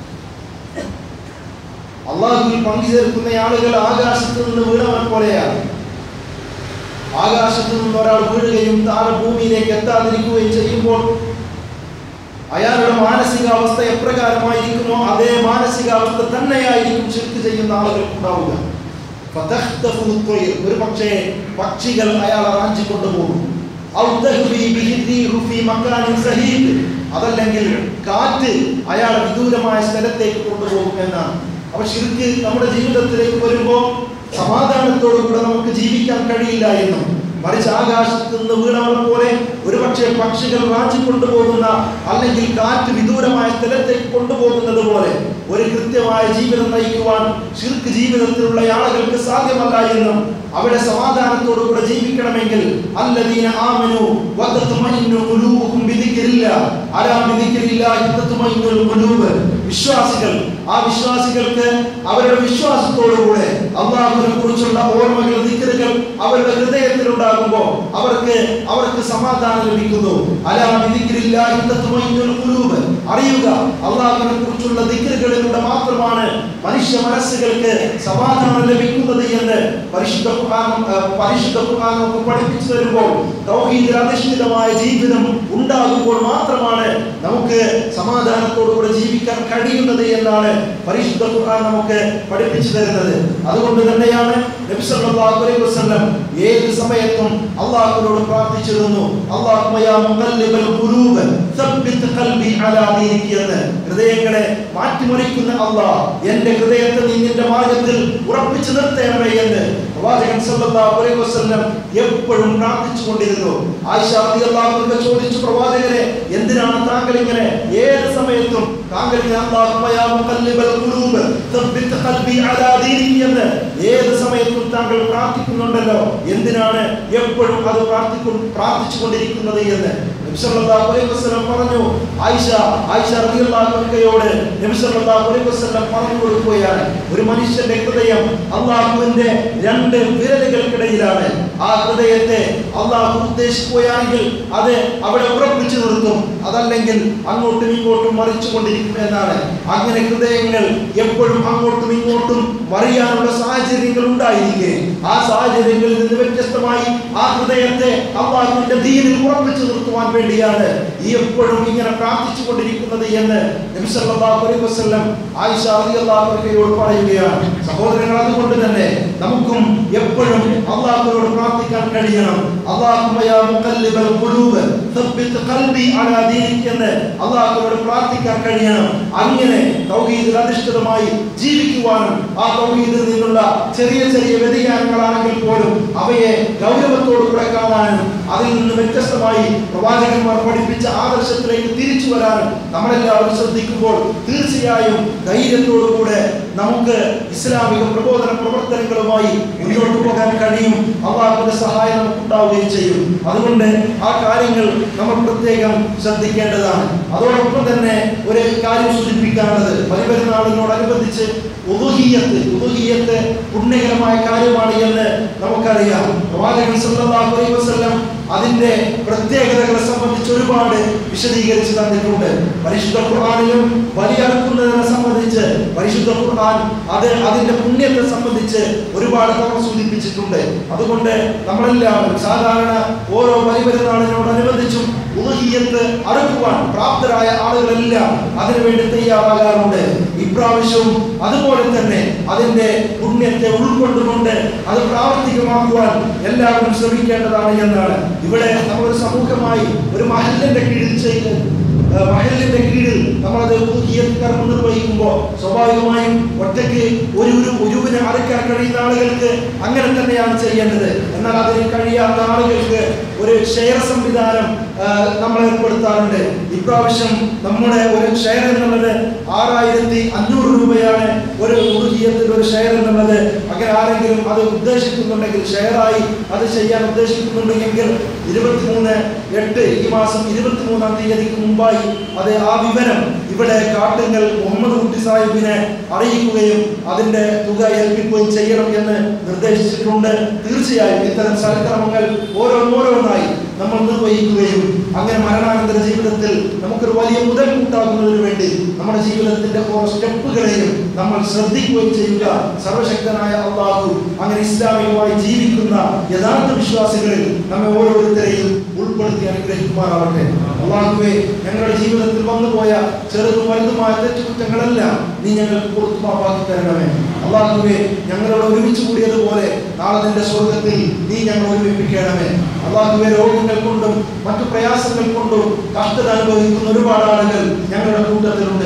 അള്ളാഹുവിൽ പങ്കു ചേർക്കുന്ന ആളുകൾ ആകാശത്ത് നിന്ന് വീണവനെ പോലെയാണ് ആകാശത്ത് നിന്ന് ഒരാൾ വീഴുകയും താഴെ ഭൂമിയിലേക്ക് എത്താതിരിക്കുകയും ചെയ്യുമ്പോൾ അയാളുടെ മാനസികാവസ്ഥ എപ്രകാരമായിരിക്കുമോ അതേ മാനസികാവസ്ഥ തന്നെയായിരിക്കും ശിർക്ക് ചെയ്യുന്ന ആളുകൾക്ക് ഉണ്ടാവുക ഫതഖ്തഫു ത്വയ്ർ. ഒരു പക്ഷേ പക്ഷികൾ അയാളെ റാഞ്ചിക്കൊണ്ടുപോകും ഔ തഹ്വി ബിഹി റീഹു ഫീ മക്കാനിൻ സഹീദ്. അതല്ലെങ്കിൽ കാറ്റ് അയാളെ വിദൂരമായ സ്ഥലത്തേക്ക് കൊണ്ടുപോകും എന്നാണ് അപ്പൊ ശിർക്ക് നമ്മുടെ ജീവിതത്തിലേക്ക് വരുമ്പോൾ സമാധാനത്തോടു കൂടെ നമുക്ക് ജീവിക്കാൻ കഴിയില്ല എന്നും മറിച്ച് ആകാശത്ത് നിന്ന് വീണവർ പോലെ ഒരുപക്ഷെ പക്ഷികൾ റാഞ്ചി കൊണ്ടുപോകുന്ന അല്ലെങ്കിൽ കാറ്റ് വിദൂരമായ സ്ഥലത്തേക്ക് കൊണ്ടുപോകുന്നത് പോലെ ഒരു കൃത്യമായ ജീവിതം നയിക്കുവാൻ ശിർക്ക് ജീവിതത്തിലുള്ള ആളുകൾക്ക് സാധ്യമല്ല എന്നും അവിടെ സമാധാനത്തോടുകൂടെ ജീവിക്കണമെങ്കിൽ അല്ലദീന ആമനു വതത്മഇന്നു ഖുലൂബുഹും ബിദിക്രില്ല അലാ ബിദിക്രില്ലാഹി തത്മഇന്നുൽ ഖുലൂബ് വിശ്വാസികൾ ആ വിശ്വാസികൾക്ക് അവരുടെ വിശ്വാസത്തോടുകൂടെ അള്ളാഹുവിനെ കുറിച്ചുള്ള ഓർമ്മകൾ ദിക്റുകൾ അവരുടെ ഹൃദയത്തിൽ ഉണ്ടാകുമ്പോൾ അവർക്ക് അവർക്ക് സമാധാനം ലഭിക്കുന്നു അലാ ബിദിക്രില്ലാഹി തത്മഇന്നുൽ ഖുലൂബ് അറിയുക അള്ളാഹുവിനെ കുറിച്ചുള്ള ദിക്റുകളിലൂടെ മാത്രമാണ് മനുഷ്യ മനസ്സുകൾക്ക് സമാധാനം ലഭിക്കുന്നത് എന്ന് പരിശുദ്ധ ഖുർആൻ ആ, പരിശുദ്ധ ഖുർആൻ നമുക്ക് പഠിപ്പിച്ചു തരുമ്പോൾ തൗഹീദിൽ അധിഷ്ഠിതമായ ജീവിതം ഉണ്ടാകുമ്പോൾ മാത്രമാണ് നമുക്ക് സമാധാനത്തോടുകൂടെ ജീവിക്കാൻ കഴിയുന്നത് എന്നാണ് പരിശുദ്ധ ഖുർആൻ നമുക്ക് പഠിപ്പിച്ചു തരുന്നത് അതുകൊണ്ട് തന്നെയാണ് നബി സല്ലല്ലാഹു അലൈഹി വസല്ലം ഏത് സമയത്തും അള്ളാഹുവിനോട് പ്രാർത്ഥിച്ചിരുന്നു അല്ലാഹുമ്മ യാ മുഖല്ലിബൽ ഖുലൂബ് സബ്ബിത് ഖൽബി അലാ ദീനിക് എന്ന് ഹൃദയങ്ങളെ മാറ്റിമറിക്കുന്ന അള്ളാഹ് എന്റെ ഹൃദയത്തെ നീ നിന്റെ മാർഗത്തിൽ ഉറപ്പിച്ചു നിർത്തേണമേ എന്ന് പ്രവാചകൻ സല്ലല്ലാഹു അലൈഹി വസല്ലം എപ്പോഴും പ്രാർത്ഥിച്ചു കൊണ്ടിരുന്നു ആയിഷ റളിയല്ലാഹു അൻഹ ചോദിച്ചു പ്രവാചകരെ എന്തിനാണ് താങ്കൾ ഇങ്ങനെ ഏത് സമയത്തും താങ്കൾ ഇങ്ങനെ അല്ലാഹുമ്മ യാ മുഖല്ലിബൽ ഖുലൂബ് സബ്ബിത് ഖൽബി അലാ ദീനിക് എന്ന് ഏത് സമയത്തും താങ്കൾ പ്രാർത്ഥിക്കുന്നുണ്ടല്ലോ എന്തിനാണ് എപ്പോഴും അത് പ്രാർത്ഥിക്കു പ്രാർത്ഥിച്ചു കൊണ്ടിരിക്കുന്നത് എന്ന് നബി സല്ലല്ലാഹു അലൈഹി വസല്ലം പറഞ്ഞു ആയിഷ ആയിഷ റളിയല്ലാഹു അൻഹയോട് നബി സല്ലല്ലാഹു അലൈഹി വസല്ലം പറഞ്ഞു കൊടുക്കുകയാണ് ഒരു മനുഷ്യന്റെ ഹൃദയം അള്ളാഹുവിന്റെ രണ്ട് വിരലുകൾക്കിടയിലാണ് ആ ഹൃദയത്തെ അള്ളാഹു ഉദ്ദേശിക്കുകയാണെങ്കിൽ അത് അവിടെ ഉറപ്പിച്ചു നിർത്തും അതല്ലെങ്കിൽ അങ്ങോട്ടും ഇങ്ങോട്ടും മറിച്ചു കൊണ്ടിരിക്കും എന്നാണ് അങ്ങനെ ഹൃദയങ്ങൾ എപ്പോഴും അങ്ങോട്ടും ഇങ്ങോട്ടും മറിയാനുള്ള സാഹചര്യങ്ങൾ ഉണ്ടായിരിക്കെ ആ സാഹചര്യങ്ങളിൽ നിന്ന് വ്യത്യസ്തമായി ആ ഹൃദയത്തെ അള്ളാഹുവിന്റെ ദീനിൽ ഉറപ്പിച്ചു നിർത്തുവാൻ വേണ്ടിയാണ് ഈ എപ്പോഴും ഇങ്ങനെ പ്രാർത്ഥിച്ചു കൊണ്ടിരിക്കുന്നത് എന്ന് നബി സല്ലല്ലാഹു അലൈഹി വസല്ലം ആയിഷ റളിയല്ലാഹു അൻഹയോട് പറയുകയാണ് സഹോദരങ്ങൾ അതുകൊണ്ട് തന്നെ നമുക്കും എപ്പോഴും അള്ളാഹുവിനോട് പ്രാർത്ഥിക്കാൻ കഴിയണം അല്ലാഹുമ്മ യാ മുഖല്ലിബൽ ഖുലൂബ് ثبت ഖൽബി അലാ ദീനിക് എന്ന് അള്ളാഹുവിനോട് പ്രാർത്ഥിക്കാൻ കഴിയണം അങ്ങനെ തൗഹീദിൽ അധിഷ്ഠിതമായി ജീവിക്കുവാനും ആ തൗഹീദിൽ നിന്നുള്ള ചെറിയ ചെറിയ വ്യതിയാനങ്ങളാണെങ്കിൽ പോലും അവയെ ഗൗരവത്തോടുകൂടെ കാണാനും അതിൽ നിന്ന് വ്യത്യസ്തമായി പ്രവാചകന്മാർ പഠിപ്പിച്ച ആദർശത്തിലേക്ക് തിരിച്ചു വരാനും നമ്മളെല്ലാവരും ശ്രദ്ധിക്കുമ്പോൾ തീർച്ചയായും ധൈര്യത്തോടുകൂടെ നമുക്ക് ഇസ്ലാമിക പ്രബോധന പ്രവർത്തനങ്ങളുമായി മുന്നോട്ട് പോകാൻ കഴിയും അള്ളാഹുവിന്റെ സഹായം നമുക്ക് ഉണ്ടാവുകയും ചെയ്യും അതുകൊണ്ട് ആ കാര്യങ്ങൾ നമ്മൾ പ്രത്യേകം ശ്രദ്ധിക്കേണ്ടതാണ് അതോടൊപ്പം തന്നെ ഒരു കാര്യം സൂചിപ്പിക്കാനുള്ളത് പരിപെരുന്നാളിനോടനുബന്ധിച്ച് ഉദുഹിയത്ത് ഉദുഹിയത്ത് പുണ്യകരമായ കാര്യമാണ് എന്ന് നമുക്കറിയാം പ്രവാചകൻ സല്ലല്ലാഹു അലൈഹി വസല്ലം അതിന്റെ പ്രത്യേകതകളെ സംബന്ധിച്ച് ഒരുപാട് വിശദീകരിച്ച് തന്നിട്ടുണ്ട് പരിശുദ്ധ ഖുർആനിലും ബലിയറുക്കുന്നതിനെ സംബന്ധിച്ച് പരിശുദ്ധ ഖുർആൻ അത് അതിന്റെ പുണ്യത്തെ സംബന്ധിച്ച് ഒരുപാട് തവണ സൂചിപ്പിച്ചിട്ടുണ്ട് അതുകൊണ്ട് നമ്മളെല്ലാവരും സാധാരണ ഓരോ ബലിപെരുന്നാളിനോടനുബന്ധിച്ചും ഉദുഹിയത്ത് അറുക്കുവാൻ പ്രാപ്തരായ ആളുകളെല്ലാം അതിനുവേണ്ടി തയ്യാറാകാറുണ്ട് ഇപ്രാവശ്യവും അതുപോലെ തന്നെ അതിന്റെ പുണ്യത്തെ ഉൾക്കൊണ്ടുകൊണ്ട് അത് പ്രാവർത്തികമാക്കുവാൻ എല്ലാവരും ശ്രമിക്കേണ്ടതാണ് എന്നാണ് ഇവിടെ നമ്മളൊരു സമൂഹമായി ഒരു മഹലിന്റെ കീഴിൽ ചെയ്ത് ആ, മഹലിന്റെ കീഴിൽ നമ്മളത് ഊഹിയത്ത് കർമ്മം നിർവഹിക്കുമ്പോൾ സ്വാഭാവികമായും ഒറ്റയ്ക്ക് ഒരു ഒരു ഒരുവിനെ അറുക്കാൻ കഴിയുന്ന ആളുകൾക്ക് അങ്ങനെ തന്നെയാണ് ചെയ്യേണ്ടത് എന്നാൽ അതിന് കഴിയാത്ത ആളുകൾക്ക് ഒരു ഷെയർ സംവിധാനം ആ, നമ്മൾ ഏർപ്പെടുത്താറുണ്ട് ഇപ്രാവശ്യം നമ്മുടെ ഒരു ഷെയർ എന്നുള്ളത് ആറായിരത്തി അഞ്ഞൂറ് രൂപയാണ് ഒരു ഊർജീയത്തിൽ ഒരു ഷെയർ എന്നുള്ളത് അങ്ങനെ ആരെങ്കിലും അത് ഉദ്ദേശിക്കുന്നുണ്ടെങ്കിൽ ഷെയറായി അത് ചെയ്യാൻ ഉദ്ദേശിക്കുന്നുണ്ടെങ്കിൽ ഇരുപത്തിമൂന്ന് എട്ട് ഈ മാസം ഇരുപത്തിമൂന്നാം തീയതിക്ക് മുമ്പായി അത് ആ വിവരം ഇവിടെ കാട്ടുങ്കൽ മുഹമ്മദ് കുട്ടി സാഹിബിനെ അറിയിക്കുകയും അതിന്റെ തുക ഏൽപ്പിക്കുകയും ചെയ്യണം എന്ന് നിർദ്ദേശിച്ചിട്ടുണ്ട് തീർച്ചയായും ഇത്തരം സൽക്രമങ്ങൾ ഓരോന്നോരോന്നായി നമ്മൾ നിർവഹിക്കുകയും അങ്ങനെ മരണാനന്തര ജീവിതത്തിൽ നമുക്കൊരു വലിയ മുതൽ കൂട്ടാകുന്നതിന് വേണ്ടി നമ്മുടെ ജീവിതത്തിന്റെ ഓരോ സ്റ്റെപ്പുകളെയും നമ്മൾ ശ്രദ്ധിക്കുകയും ചെയ്യുക സർവശക്തനായ അള്ളാഹു അങ്ങനെ ഇസ്ലാമികമായി ജീവിക്കുന്ന യഥാർത്ഥ വിശ്വാസികളിൽ നമ്മെ ഓരോരുത്തരെയും ഉൾപ്പെടുത്തി അനുഗ്രഹിക്കുമാറാവട്ടെ അള്ളാഹുവെ ഞങ്ങളുടെ ജീവിതത്തിൽ വന്നുപോയ ചെറുതും വലുതുമായ തെറ്റുകുറ്റങ്ങളെല്ലാം നീ ഞങ്ങൾക്ക് പുറത്തു മാപ്പാക്കി തരണമേ അള്ളാഹുവെ ഞങ്ങളോട് ഒരുമിച്ച് കൂടിയതുപോലെ നാളെ നിന്റെ സ്വർഗത്തിൽ നീ ഞങ്ങൾ ഒരുമിപ്പിക്കണമേ അള്ളാഹുവെ രോഗങ്ങൾ കൊണ്ടും മറ്റു പ്രയാസങ്ങൾ കൊണ്ടും കഷ്ടത അനുഭവിക്കുന്ന ഒരുപാട് ആളുകൾ ഞങ്ങളുടെ കൂട്ടത്തിലുണ്ട്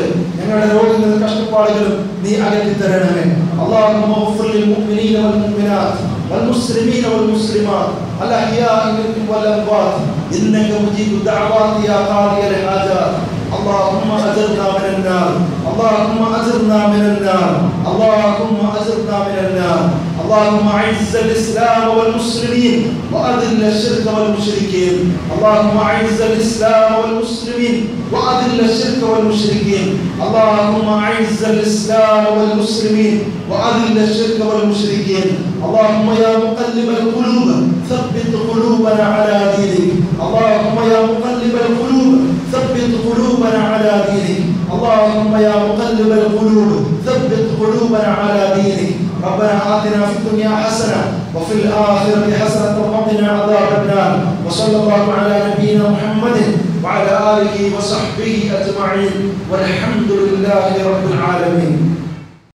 ഞങ്ങളുടെ രോഗങ്ങളും കഷ്ടപ്പാടുകളും നീ അകറ്റി തരണമേ اللهم اغفر للمؤمنين والمؤمنات والمسلمين والمسلمات الأحياء منكم والأموات إنك مجيب الدعوات يا قاضي الحاجات اللهم أجرنا من النار اللهم أجرنا من النار اللهم أجرنا من النار اللهم أعز الإسلام والمسلمين وأذل الشرك والمشركين اللهم أعز الإسلام والمسلمين وأذل الشرك والمشركين اللهم أعز الإسلام والمسلمين وأذل الشرك والمشركين اللهم يا مقلب القلوب ثبت قلوبنا على دينك اللهم يا مقلب القلوب ثبت قلوبنا على دينك اللهم يا مقلب القلوب ثبت قلوبنا على دينك ربنا آتنا في الدنيا حسنة وفي الآخرة حسنة وقنا عذاب النار وصلى الله على نبينا محمد وعلى آله وصحبه أجمعين والحمد لله رب العالمين